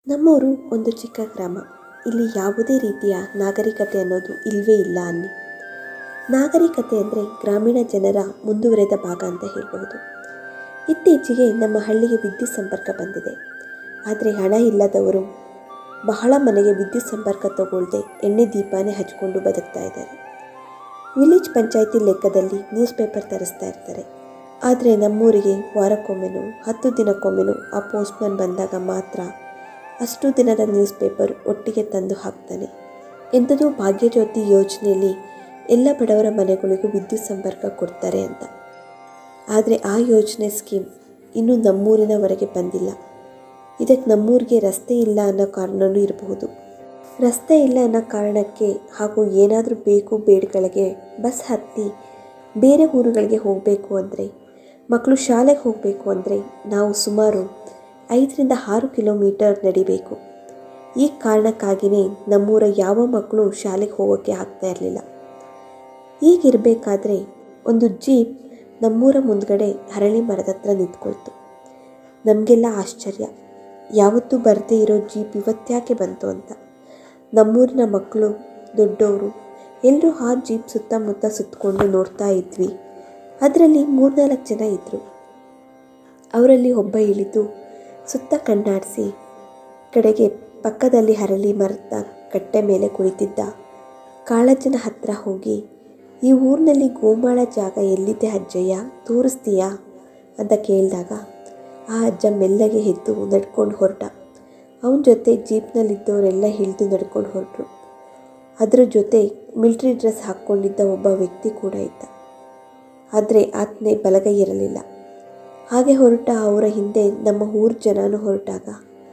ನಮ್ಮೂರು ಒಂದು ಚಿಕ್ಕ ಗ್ರಾಮ ಇಲ್ಲಿ ಯಾವುದೇ ರೀತಿಯ ನಾಗರಿಕತೆ ಅನ್ನೋದು ಇಲ್ಲವೇ ಇಲ್ಲ ಅನ್ನಿ ನಾಗರಿಕತೆ ಅಂದರೆ ಗ್ರಾಮೀಣ ಜನರ ಮುಂದುವರೆದ ಭಾಗ ಅಂತ ಹೇಳಬಹುದು ಇತ್ತೀಚೆಗೆ ನಮ್ಮ ಹಳ್ಳಿಗೆ ವಿದ್ಯುತ್ ಸಂಪರ್ಕ ಬಂದಿದೆ ಆದರೆ ಹಣ ಇಲ್ಲದವರು ಬಹಳ ಮನೆಗೆ ವಿದ್ಯುತ್ ಸಂಪರ್ಕ ತಗೊಳ್ಳದೆ ಎಣ್ಣೆ ದೀಪನೇ ಹಚ್ಕೊಂಡು ಬದುಕ್ತಾ ಇದ್ದಾರೆ ವಿಲೇಜ್ ಪಂಚಾಯಿತಿ ಲೆಕ್ಕದಲ್ಲಿ ನ್ಯೂಸ್ ಪೇಪರ್ ತರಿಸ್ತಾ ಇರ್ತಾರೆ ಆದರೆ ನಮ್ಮೂರಿಗೆ ವಾರಕ್ಕೊಮ್ಮೆನೋ ಹತ್ತು ದಿನಕ್ಕೊಮ್ಮೆನೋ ಆ ಪೋಸ್ಟ್ಮನ್ ಬಂದಾಗ ಮಾತ್ರ ಅಷ್ಟು ದಿನದ ನ್ಯೂಸ್ ಪೇಪರ್ ಒಟ್ಟಿಗೆ ತಂದು ಹಾಕ್ತಾನೆ ಎಂಥದೋ ಭಾಗ್ಯಜ್ಯೋತಿ ಯೋಜನೆಯಲ್ಲಿ ಎಲ್ಲ ಬಡವರ ಮನೆಗಳಿಗೂ ವಿದ್ಯುತ್ ಸಂಪರ್ಕ ಕೊಡ್ತಾರೆ ಅಂತ ಆದರೆ ಆ ಯೋಜನೆ ಸ್ಕೀಮ್ ಇನ್ನೂ ನಮ್ಮೂರಿನವರೆಗೆ ಬಂದಿಲ್ಲ ಇದಕ್ಕೆ ನಮ್ಮೂರಿಗೆ ರಸ್ತೆ ಇಲ್ಲ ಅನ್ನೋ ಕಾರಣವೂ ಇರಬಹುದು ರಸ್ತೆ ಇಲ್ಲ ಅನ್ನೋ ಕಾರಣಕ್ಕೆ ಹಾಗೂ ಏನಾದರೂ ಬೇಕು ಬೇಡಗಳಿಗೆ ಬಸ್ ಹತ್ತಿ ಬೇರೆ ಊರುಗಳಿಗೆ ಹೋಗಬೇಕು ಅಂದರೆ ಮಕ್ಕಳು ಶಾಲೆಗೆ ಹೋಗಬೇಕು ಅಂದರೆ ನಾವು ಸುಮಾರು ಐದರಿಂದ ಆರು ಕಿಲೋಮೀಟರ್ ನಡಿಬೇಕು ಈ ಕಾರಣಕ್ಕಾಗಿಯೇ ನಮ್ಮೂರ ಯಾವ ಮಕ್ಕಳು ಶಾಲೆಗೆ ಹೋಗೋಕ್ಕೆ ಆಗ್ತಾ ಇರಲಿಲ್ಲ ಹೀಗಿರಬೇಕಾದ್ರೆ ಒಂದು ಜೀಪ್ ನಮ್ಮೂರ ಮುಂದ್ಗಡೆ ಹರಳಿ ಮರದ ಹತ್ರ ನಿಂತ್ಕೊಳ್ತು ನಮಗೆಲ್ಲ ಆಶ್ಚರ್ಯ ಯಾವತ್ತೂ ಬರದೇ ಇರೋ ಜೀಪ್ ಇವತ್ತ್ಯಾಕೆ ಬಂತು ಅಂತ ನಮ್ಮೂರಿನ ಮಕ್ಕಳು ದೊಡ್ಡವರು ಎಲ್ಲರೂ ಆ ಜೀಪ್ ಸುತ್ತಮುತ್ತ ಸುತ್ತಕೊಂಡು ನೋಡ್ತಾ ಇದ್ವಿ ಅದರಲ್ಲಿ ಮೂರ್ನಾಲ್ಕು ಜನ ಇದ್ದರು ಅವರಲ್ಲಿ ಒಬ್ಬ ಇಳಿದು ಸುತ್ತ ಕಣ್ಣಾಡಿಸಿ ಕಡೆಗೆ ಪಕ್ಕದಲ್ಲಿ ಹರಳಿ ಮರದ ಕಟ್ಟೆ ಮೇಲೆ ಕುಳಿತಿದ್ದ ಕಾಳಜ್ಜನ ಹತ್ರ ಹೋಗಿ ಈ ಊರಿನಲ್ಲಿ ಗೋಮಾಳ ಜಾಗ ಎಲ್ಲಿದೆ ಅಜ್ಜಯ್ಯ ತೋರಿಸ್ತೀಯಾ ಅಂತ ಕೇಳಿದಾಗ ಆ ಅಜ್ಜ ಮೆಲ್ಲಗೆ ಎದ್ದು ನಡ್ಕೊಂಡು ಹೊರಟ ಅವನ ಜೊತೆ ಜೀಪ್ನಲ್ಲಿದ್ದವರೆಲ್ಲ ಹಿಡಿದು ನಡ್ಕೊಂಡು ಹೊರಟರು ಅದರ ಜೊತೆ ಮಿಲ್ಟ್ರಿ ಡ್ರೆಸ್ ಹಾಕ್ಕೊಂಡಿದ್ದ ಒಬ್ಬ ವ್ಯಕ್ತಿ ಕೂಡ ಇದ್ದ ಆದರೆ ಆತನೇ ಬಲಗೈ ಇರಲಿಲ್ಲ ಹಾಗೆ ಹೊರಟ ಅವರ ಹಿಂದೆ ನಮ್ಮ ಊರ ಜನನೂ ಹೊರಟಾಗ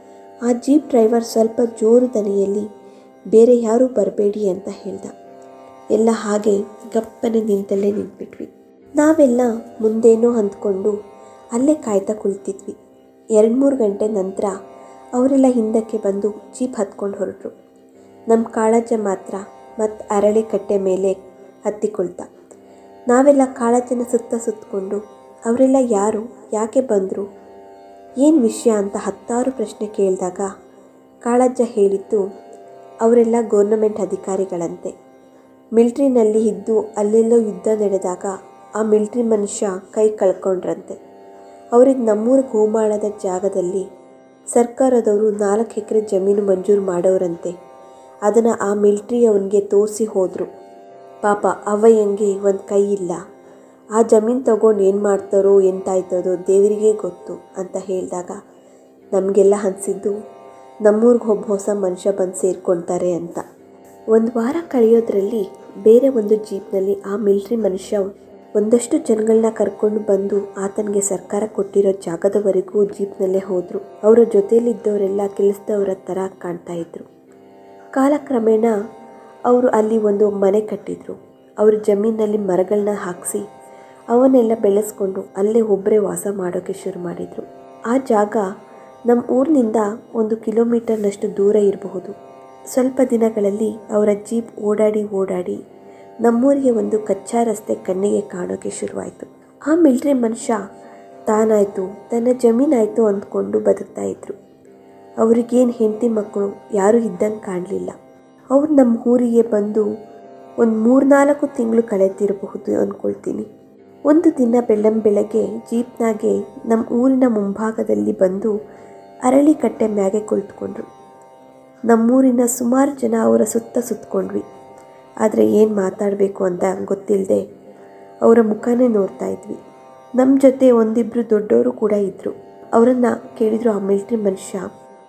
ಆ ಜೀಪ್ ಡ್ರೈವರ್ ಸ್ವಲ್ಪ ಜೋರು ದನಿಯಲ್ಲಿ ಬೇರೆ ಯಾರೂ ಬರಬೇಡಿ ಅಂತ ಹೇಳ್ದ ಎಲ್ಲ ಹಾಗೆ ಗಪ್ಪನೆ ನಿಂತಲ್ಲೇ ನಿಂತ್ಬಿಟ್ವಿ ನಾವೆಲ್ಲ ಮುಂದೇನೋ ಅಂದ್ಕೊಂಡು ಅಲ್ಲೇ ಕಾಯ್ತಾ ಕುಳಿತಿದ್ವಿ ಎರಡು ಮೂರು ಗಂಟೆ ನಂತರ ಅವರೆಲ್ಲ ಹಿಂದಕ್ಕೆ ಬಂದು ಜೀಪ್ ಹತ್ಕೊಂಡು ಹೊರಟರು ನಮ್ಮ ಕಾಳಜ್ಜ ಮಾತ್ರ ಮತ್ತು ಅರಳಿ ಕಟ್ಟೆ ಮೇಲೆ ಹತ್ತಿಕೊಳ್ತಾ ನಾವೆಲ್ಲ ಕಾಳಜ್ಜನ ಸುತ್ತ ಸುತ್ತಕೊಂಡು ಅವರೆಲ್ಲ ಯಾರು ಯಾಕೆ ಬಂದರು ಏನು ವಿಷಯ ಅಂತ ಹತ್ತಾರು ಪ್ರಶ್ನೆ ಕೇಳಿದಾಗ ಕಾಳಜ್ಜ ಹೇಳಿದ್ದು ಅವರೆಲ್ಲ ಗೌರ್ನಮೆಂಟ್ ಅಧಿಕಾರಿಗಳಂತೆ ಮಿಲ್ಟ್ರಿನಲ್ಲಿ ಇದ್ದು ಅಲ್ಲೆಲ್ಲೋ ಯುದ್ಧ ನಡೆದಾಗ ಆ ಮಿಲ್ಟ್ರಿ ಮನುಷ್ಯ ಕೈ ಕಳ್ಕೊಂಡ್ರಂತೆ ಅವ್ರಿಗೆ ನಮ್ಮೂರ ಗೋಮಾಳದ ಜಾಗದಲ್ಲಿ ಸರ್ಕಾರದವರು ನಾಲ್ಕು ಎಕರೆ ಜಮೀನು ಮಂಜೂರು ಮಾಡೋರಂತೆ ಅದನ್ನು ಆ ಮಿಲ್ಟ್ರಿ ಅವನಿಗೆ ತೋರಿಸಿ ಹೋದರು ಪಾಪ ಅವಯ್ಯಂಗೆ ಒಂದು ಕೈ ಇಲ್ಲ ಆ ಜಮೀನು ತಗೊಂಡು ಏನು ಮಾಡ್ತಾರೋ ಎಂತಾಯ್ತದೋ ದೇವರಿಗೆ ಗೊತ್ತು ಅಂತ ಹೇಳಿದಾಗ ನಮಗೆಲ್ಲ ಅನಿಸಿದ್ದು ನಮ್ಮೂರಿಗೆ ಒಬ್ಬ ಹೊಸ ಮನುಷ್ಯ ಬಂದು ಸೇರಿಕೊಳ್ತಾರೆ ಅಂತ ಒಂದು ವಾರ ಕಳೆಯೋದ್ರಲ್ಲಿ ಬೇರೆ ಒಂದು ಜೀಪ್ನಲ್ಲಿ ಆ ಮಿಲ್ಟ್ರಿ ಮನುಷ್ಯ ಒಂದಷ್ಟು ಜನಗಳನ್ನ ಕರ್ಕೊಂಡು ಬಂದು ಆತನಿಗೆ ಸರ್ಕಾರ ಕೊಟ್ಟಿರೋ ಜಾಗದವರೆಗೂ ಜೀಪ್ನಲ್ಲೇ ಹೋದರು ಅವರ ಜೊತೆಯಲ್ಲಿದ್ದವರೆಲ್ಲ ಕೆಲಸದವರ ಥರ ಕಾಣ್ತಾ ಇದ್ರು ಕಾಲಕ್ರಮೇಣ ಅವರು ಅಲ್ಲಿ ಒಂದು ಮನೆ ಕಟ್ಟಿದ್ರು ಅವ್ರ ಜಮೀನಲ್ಲಿ ಮರಗಳನ್ನ ಹಾಕಿಸಿ ಅವನ್ನೆಲ್ಲ ಬೆಳೆಸ್ಕೊಂಡು ಅಲ್ಲೇ ಒಬ್ಬರೇ ವಾಸ ಮಾಡೋಕ್ಕೆ ಶುರು ಮಾಡಿದರು ಆ ಜಾಗ ನಮ್ಮ ಊರಿನಿಂದ ಒಂದು ಕಿಲೋಮೀಟರ್ನಷ್ಟು ದೂರ ಇರಬಹುದು ಸ್ವಲ್ಪ ದಿನಗಳಲ್ಲಿ ಅವರ ಜೀಪ್ ಓಡಾಡಿ ಓಡಾಡಿ ನಮ್ಮೂರಿಗೆ ಒಂದು ಕಚ್ಚಾ ರಸ್ತೆ ಕಣ್ಣಿಗೆ ಕಾಣೋಕ್ಕೆ ಶುರುವಾಯಿತು ಆ ಮಿಲ್ಟ್ರಿ ಮನುಷ್ಯ ತಾನಾಯಿತು ತನ್ನ ಜಮೀನಾಯಿತು ಅಂದ್ಕೊಂಡು ಬದುಕ್ತಾ ಇದ್ರು ಅವ್ರಿಗೇನು ಹೆಂಡತಿ ಮಕ್ಕಳು ಯಾರೂ ಇದ್ದಂಗೆ ಕಾಣಲಿಲ್ಲ ಅವ್ರು ನಮ್ಮ ಊರಿಗೆ ಬಂದು ಒಂದು ಮೂರ್ನಾಲ್ಕು ತಿಂಗಳು ಕಳೆದಿರಬಹುದು ಅಂದ್ಕೊಳ್ತೀನಿ ಒಂದು ದಿನ ಬೆಳ್ಳಂ ಬೆಳಗ್ಗೆ ಜೀಪ್ನಾಗೆ ನಮ್ಮ ಊರಿನ ಮುಂಭಾಗದಲ್ಲಿ ಬಂದು ಅರಳಿ ಕಟ್ಟೆ ಮ್ಯಾಗೆ ಕುಳಿತುಕೊಂಡ್ರು ನಮ್ಮೂರಿನ ಸುಮಾರು ಜನ ಅವರ ಸುತ್ತ ಸುತ್ತಕೊಂಡ್ವಿ ಆದರೆ ಏನು ಮಾತಾಡಬೇಕು ಅಂತ ಗೊತ್ತಿಲ್ಲದೆ ಅವರ ಮುಖನೇ ನೋಡ್ತಾ ಇದ್ವಿ ನಮ್ಮ ಜೊತೆ ಒಂದಿಬ್ಬರು ದೊಡ್ಡವರು ಕೂಡ ಇದ್ದರು ಅವರನ್ನು ಕೇಳಿದರು ಆ ಮಿಲ್ಟ್ರಿ ಮನುಷ್ಯ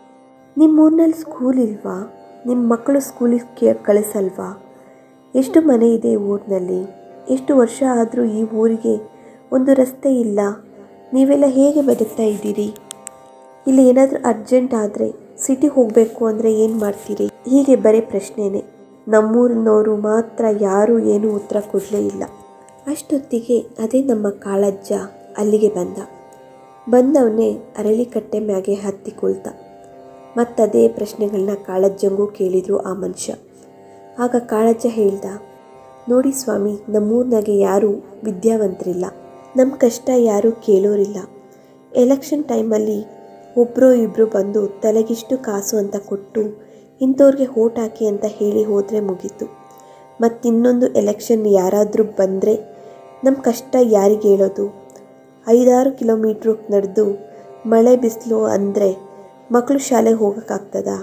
ನಿಮ್ಮ ಊರಿನಲ್ಲಿ ಸ್ಕೂಲ್ ಇಲ್ವಾ ನಿಮ್ಮ ಮಕ್ಕಳು ಸ್ಕೂಲಿಗೆ ಕೇ ಕಳಿಸಲ್ವಾ ಎಷ್ಟು ಮನೆ ಇದೆ ಈ ಊರಿನಲ್ಲಿ ಎಷ್ಟು ವರ್ಷ ಆದರೂ ಈ ಊರಿಗೆ ಒಂದು ರಸ್ತೆ ಇಲ್ಲ ನೀವೆಲ್ಲ ಹೇಗೆ ಬದುಕ್ತಾ ಇದ್ದೀರಿ ಇಲ್ಲಿ ಏನಾದರೂ ಅರ್ಜೆಂಟ್ ಆದರೆ ಸಿಟಿ ಹೋಗಬೇಕು ಅಂದರೆ ಏನು ಮಾಡ್ತೀರಿ ಹೀಗೆ ಬರೀ ಪ್ರಶ್ನೆನೇ ನಮ್ಮೂರಿನವರು ಮಾತ್ರ ಯಾರೂ ಏನೂ ಉತ್ತರ ಕೊಡಲೇ ಇಲ್ಲ ಅಷ್ಟೊತ್ತಿಗೆ ಅದೇ ನಮ್ಮ ಕಾಳಜ್ಜ ಅಲ್ಲಿಗೆ ಬಂದ ಬಂದವನೇ ಅರಳಿಕಟ್ಟೆ ಮ್ಯಾಗೆ ಹತ್ತಿಕೊಳ್ತ ಮತ್ತದೇ ಪ್ರಶ್ನೆಗಳನ್ನ ಕಾಳಜ್ಜಂಗೂ ಕೇಳಿದರು ಆ ಮನುಷ್ಯ ಆಗ ಕಾಳಜ್ಜ ಹೇಳ್ದ ನೋಡಿ ಸ್ವಾಮಿ ನಮ್ಮೂರಿನಾಗೆ ಯಾರೂ ವಿದ್ಯಾವಂತರಿಲ್ಲ ನಮ್ಮ ಕಷ್ಟ ಯಾರೂ ಕೇಳೋರಿಲ್ಲ ಎಲೆಕ್ಷನ್ ಟೈಮಲ್ಲಿ ಒಬ್ಬರು ಇಬ್ಬರು ಬಂದು ತಲೆಗಿಷ್ಟು ಕಾಸು ಅಂತ ಕೊಟ್ಟು ಇಂಥವ್ರಿಗೆ ಓಟ್ ಹಾಕಿ ಅಂತ ಹೇಳಿ ಹೋದರೆ ಮುಗೀತು ಮತ್ತಿನ್ನೊಂದು ಎಲೆಕ್ಷನ್ ಯಾರಾದರೂ ಬಂದರೆ ನಮ್ಮ ಕಷ್ಟ ಯಾರಿಗೆ ಹೇಳೋದು ಐದಾರು ಕಿಲೋಮೀಟ್ರು ನಡೆದು ಮಳೆ ಬಿಸಿಲು ಅಂದರೆ ಮಕ್ಕಳು ಶಾಲೆಗೆ ಹೋಗೋಕ್ಕಾಗ್ತದಾ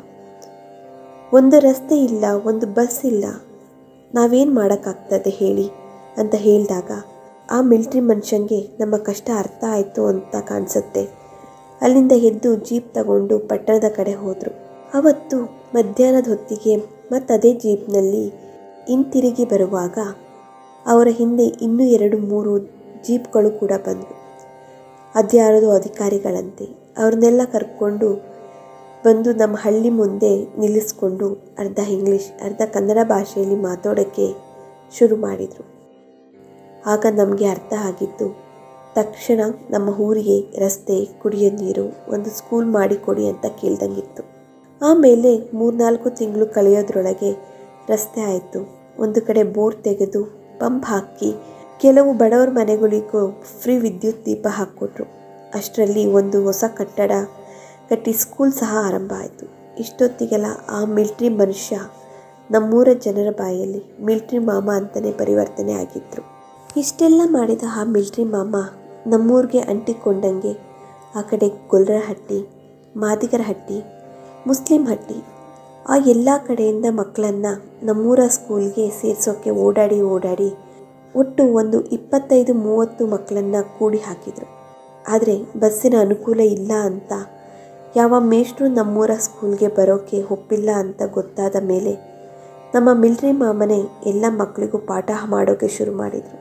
ಒಂದು ರಸ್ತೆ ಇಲ್ಲ ಒಂದು ಬಸ್ ಇಲ್ಲ ನಾವೇನು ಮಾಡೋಕ್ಕಾಗ್ತದೆ ಹೇಳಿ ಅಂತ ಹೇಳಿದಾಗ ಆ ಮಿಲ್ಟ್ರಿ ಮನುಷ್ಯಂಗೆ ನಮ್ಮ ಕಷ್ಟ ಅರ್ಥ ಆಯಿತು ಅಂತ ಕಾಣಿಸುತ್ತೆ ಅಲ್ಲಿಂದ ಎದ್ದು ಜೀಪ್ ತಗೊಂಡು ಪಟ್ಟಣದ ಕಡೆ ಹೋದರು ಅವತ್ತು ಮಧ್ಯಾಹ್ನದ ಹೊತ್ತಿಗೆ ಮತ್ತದೇ ಜೀಪ್ನಲ್ಲಿ ಹಿಂತಿರುಗಿ ಬರುವಾಗ ಅವರ ಹಿಂದೆ ಇನ್ನೂ ಎರಡು ಮೂರು ಜೀಪ್ಗಳು ಕೂಡ ಬಂದವು ಅದ್ಯಾರದು ಅಧಿಕಾರಿಗಳಂತೆ ಅವ್ರನ್ನೆಲ್ಲ ಕರ್ಕೊಂಡು ಬಂದು ನಮ್ಮ ಹಳ್ಳಿ ಮುಂದೆ ನಿಲ್ಲಿಸ್ಕೊಂಡು ಅರ್ಧ ಇಂಗ್ಲೀಷ್ ಅರ್ಧ ಕನ್ನಡ ಭಾಷೆಯಲ್ಲಿ ಮಾತಾಡೋಕ್ಕೆ ಶುರು ಮಾಡಿದರು ಆಗ ನಮಗೆ ಅರ್ಥ ಆಗಿದ್ದು ತಕ್ಷಣ ನಮ್ಮ ಊರಿಗೆ ರಸ್ತೆ ಕುಡಿಯೋ ನೀರು ಒಂದು ಸ್ಕೂಲ್ ಮಾಡಿಕೊಡಿ ಅಂತ ಕೇಳ್ದಂಗಿತ್ತು ಆಮೇಲೆ ಮೂರ್ನಾಲ್ಕು ತಿಂಗಳು ಕಳೆಯೋದ್ರೊಳಗೆ ರಸ್ತೆ ಆಯಿತು ಒಂದು ಕಡೆ ಬೋರ್ ತೆಗೆದು ಪಂಪ್ ಹಾಕಿ ಕೆಲವು ಬಡವರ ಮನೆಗಳಿಗೂ ಫ್ರೀ ವಿದ್ಯುತ್ ದೀಪ ಹಾಕ್ಕೊಟ್ರು ಅಷ್ಟರಲ್ಲಿ ಒಂದು ಹೊಸ ಕಟ್ಟಡ ಕಟ್ಟಿ ಸ್ಕೂಲ್ ಸಹ ಆರಂಭ ಆಯಿತು ಇಷ್ಟೊತ್ತಿಗೆಲ್ಲ ಆ ಮಿಲ್ಟ್ರಿ ಮನುಷ್ಯ ನಮ್ಮೂರ ಜನರ ಬಾಯಲ್ಲಿ ಮಿಲ್ಟ್ರಿ ಮಾಮ ಅಂತಲೇ ಪರಿವರ್ತನೆ ಆಗಿದ್ರು ಇಷ್ಟೆಲ್ಲ ಮಾಡಿದ ಆ ಮಿಲ್ಟ್ರಿ ಮಾಮ ನಮ್ಮೂರಿಗೆ ಅಂಟಿಕೊಂಡಂಗೆ ಆ ಕಡೆ ಗೊಲ್ಲರಹಟ್ಟಿ ಮಾದಿಗರ ಹಟ್ಟಿ ಮುಸ್ಲಿಂ ಹಟ್ಟಿ ಆ ಎಲ್ಲ ಕಡೆಯಿಂದ ಮಕ್ಕಳನ್ನು ನಮ್ಮೂರ ಸ್ಕೂಲ್ಗೆ ಸೇರಿಸೋಕ್ಕೆ ಓಡಾಡಿ ಓಡಾಡಿ ಒಟ್ಟು ಒಂದು ಇಪ್ಪತ್ತೈದು ಮೂವತ್ತು ಮಕ್ಕಳನ್ನು ಕೂಡಿ ಹಾಕಿದರು ಆದರೆ ಬಸ್ಸಿನ ಅನುಕೂಲ ಇಲ್ಲ ಅಂತ ಯಾವ ಮೇಷ್ಟ್ರು ನಮ್ಮೂರ ಸ್ಕೂಲ್ಗೆ ಬರೋಕ್ಕೆ ಒಪ್ಪಿಲ್ಲ ಅಂತ ಗೊತ್ತಾದ ಮೇಲೆ ನಮ್ಮ ಮಿಲ್ಟ್ರಿ ಮಾಮನೇ ಎಲ್ಲ ಮಕ್ಕಳಿಗೂ ಪಾಠ ಮಾಡೋಕ್ಕೆ ಶುರು ಮಾಡಿದರು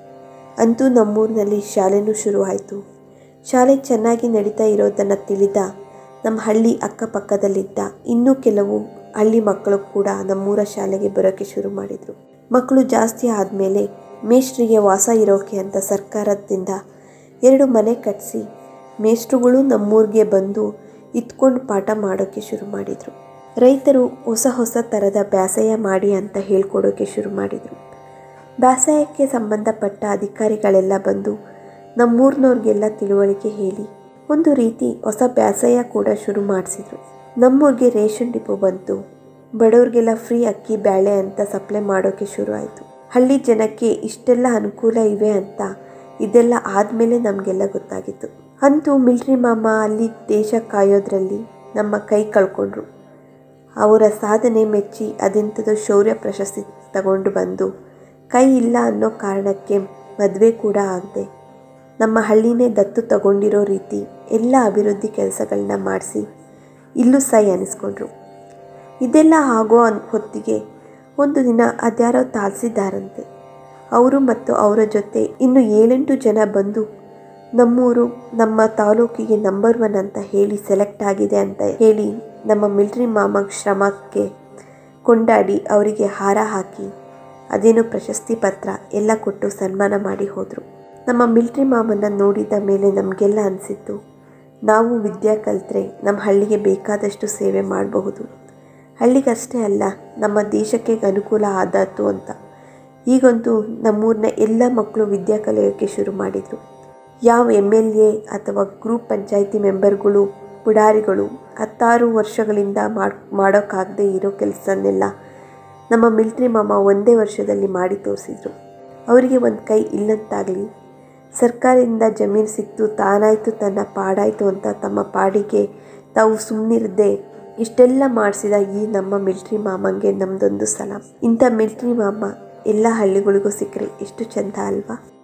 ಅಂತೂ ನಮ್ಮೂರಿನಲ್ಲಿ ಶಾಲೆನೂ ಶುರುವಾಯಿತು ಶಾಲೆ ಚೆನ್ನಾಗಿ ನಡೀತಾ ಇರೋದನ್ನು ತಿಳಿದ ನಮ್ಮ ಹಳ್ಳಿ ಅಕ್ಕಪಕ್ಕದಲ್ಲಿದ್ದ ಇನ್ನೂ ಕೆಲವು ಹಳ್ಳಿ ಮಕ್ಕಳು ಕೂಡ ನಮ್ಮೂರ ಶಾಲೆಗೆ ಬರೋಕ್ಕೆ ಶುರು ಮಾಡಿದರು ಮಕ್ಕಳು ಜಾಸ್ತಿ ಆದಮೇಲೆ ಮೇಷ್ಟ್ರಿಗೆ ವಾಸ ಇರೋಕೆ ಅಂತ ಸರ್ಕಾರದಿಂದ ಎರಡು ಮನೆ ಕಟ್ಟಿಸಿ ಮೇಷ್ಟ್ರುಗಳು ನಮ್ಮೂರಿಗೆ ಬಂದು ಇತ್ಕೊಂಡು ಪಾಠ ಮಾಡೋಕ್ಕೆ ಶುರು ಮಾಡಿದರು ರೈತರು ಹೊಸ ಹೊಸ ಥರದ ಬ್ಯಾಸಾಯ ಮಾಡಿ ಅಂತ ಹೇಳ್ಕೊಡೋಕ್ಕೆ ಶುರು ಮಾಡಿದರು ಬೇಸಾಯಕ್ಕೆ ಸಂಬಂಧಪಟ್ಟ ಅಧಿಕಾರಿಗಳೆಲ್ಲ ಬಂದು ನಮ್ಮೂರಿನವ್ರಿಗೆಲ್ಲ ತಿಳುವಳಿಕೆ ಹೇಳಿ ಒಂದು ರೀತಿ ಹೊಸ ಬೇಸಾಯ ಕೂಡ ಶುರು ಮಾಡಿಸಿದ್ರು ನಮ್ಮೂರಿಗೆ ರೇಷನ್ ಡಿಪೋ ಬಂತು ಬಡವ್ರಿಗೆಲ್ಲ ಫ್ರೀ ಅಕ್ಕಿ ಬ್ಯಾಳೆ ಅಂತ ಸಪ್ಲೈ ಮಾಡೋಕ್ಕೆ ಶುರು ಆಯಿತು ಹಳ್ಳಿ ಜನಕ್ಕೆ ಇಷ್ಟೆಲ್ಲ ಅನುಕೂಲ ಇವೆ ಅಂತ ಇದೆಲ್ಲ ಆದಮೇಲೆ ನಮಗೆಲ್ಲ ಗೊತ್ತಾಗಿತ್ತು ಅಂತೂ ಮಿಲ್ಟ್ರಿ ಮಾಮ ಅಲ್ಲಿ ದೇಶ ಕಾಯೋದ್ರಲ್ಲಿ ನಮ್ಮ ಕೈ ಕಳ್ಕೊಂಡ್ರು ಅವರ ಸಾಧನೆ ಮೆಚ್ಚಿ ಅದೆಂಥದೋ ಶೌರ್ಯ ಪ್ರಶಸ್ತಿ ತಗೊಂಡು ಬಂದು ಕೈ ಇಲ್ಲ ಅನ್ನೋ ಕಾರಣಕ್ಕೆ ಮದುವೆ ಕೂಡ ಆಗದೆ ನಮ್ಮ ಹಳ್ಳಿನೇ ದತ್ತು ತಗೊಂಡಿರೋ ರೀತಿ ಎಲ್ಲ ಅಭಿವೃದ್ಧಿ ಕೆಲಸಗಳನ್ನ ಮಾಡಿಸಿ ಇಲ್ಲೂ ಸೈ ಅನ್ನಿಸ್ಕೊಂಡ್ರು ಇದೆಲ್ಲ ಆಗೋ ಅನ್ ಹೊತ್ತಿಗೆ ಒಂದು ದಿನ ಅದ್ಯಾರೋ ತಾಲ್ಸಿದ್ದಾರಂತೆ ಅವರು ಮತ್ತು ಅವರ ಜೊತೆ ಇನ್ನು ಏಳೆಂಟು ಜನ ಬಂದು ನಮ್ಮೂರು ನಮ್ಮ ತಾಲೂಕಿಗೆ ನಂಬರ್ ಒನ್ ಅಂತ ಹೇಳಿ ಸೆಲೆಕ್ಟ್ ಆಗಿದೆ ಅಂತ ಹೇಳಿ ನಮ್ಮ ಮಿಲ್ಟ್ರಿ ಮಾಮ ಶ್ರಮಕ್ಕೆ ಕೊಂಡಾಡಿ ಅವರಿಗೆ ಹಾರ ಹಾಕಿ ಅದೇನೋ ಪ್ರಶಸ್ತಿ ಪತ್ರ ಎಲ್ಲ ಕೊಟ್ಟು ಸನ್ಮಾನ ಮಾಡಿ ಹೋದರು ನಮ್ಮ ಮಿಲ್ಟ್ರಿ ಮಾಮನ ನೋಡಿದ ಮೇಲೆ ನಮಗೆಲ್ಲ ಅನಿಸಿತ್ತು ನಾವು ವಿದ್ಯೆ ಕಲಿತ್ರೆ ನಮ್ಮ ಹಳ್ಳಿಗೆ ಬೇಕಾದಷ್ಟು ಸೇವೆ ಮಾಡಬಹುದು ಹಳ್ಳಿಗಷ್ಟೇ ಅಲ್ಲ ನಮ್ಮ ದೇಶಕ್ಕೆ ಅನುಕೂಲ ಆದಾತು ಅಂತ ಈಗಂತೂ ನಮ್ಮೂರಿನ ಎಲ್ಲ ಮಕ್ಕಳು ವಿದ್ಯಾ ಕಲಿಯೋಕ್ಕೆ ಶುರು ಮಾಡಿದರು ಯಾವ ಎಮ್ ಎಲ್ ಎ ಅಥವಾ ಗ್ರೂಪ್ ಪಂಚಾಯಿತಿ ಮೆಂಬರ್ಗಳು ಪುಡಾರಿಗಳು ಹತ್ತಾರು ವರ್ಷಗಳಿಂದ ಮಾಡ್ ಮಾಡೋಕ್ಕಾಗದೇ ಇರೋ ಕೆಲಸನ್ನೆಲ್ಲ ನಮ್ಮ ಮಿಲ್ಟ್ರಿ ಮಾಮ ಒಂದೇ ವರ್ಷದಲ್ಲಿ ಮಾಡಿ ತೋರಿಸಿದ್ರು ಅವರಿಗೆ ಒಂದು ಕೈ ಇಲ್ಲಂತಾಗಲಿ ಸರ್ಕಾರದಿಂದ ಜಮೀನು ಸಿಕ್ತು ತಾನಾಯಿತು ತನ್ನ ಪಾಡಾಯಿತು ಅಂತ ತಮ್ಮ ಪಾಡಿಗೆ ತಾವು ಸುಮ್ಮನಿರದೆ ಇಷ್ಟೆಲ್ಲ ಮಾಡಿಸಿದ ಈ ನಮ್ಮ ಮಿಲ್ಟ್ರಿ ಮಾಮಂಗೆ ನಮ್ಮದೊಂದು ಸಲಾಂ ಇಂಥ ಮಿಲ್ಟ್ರಿ ಮಾಮ ಎಲ್ಲ ಹಳ್ಳಿಗಳಿಗೂ ಸಿಕ್ಕರೆ ಎಷ್ಟು ಚಂದ ಅಲ್ವಾ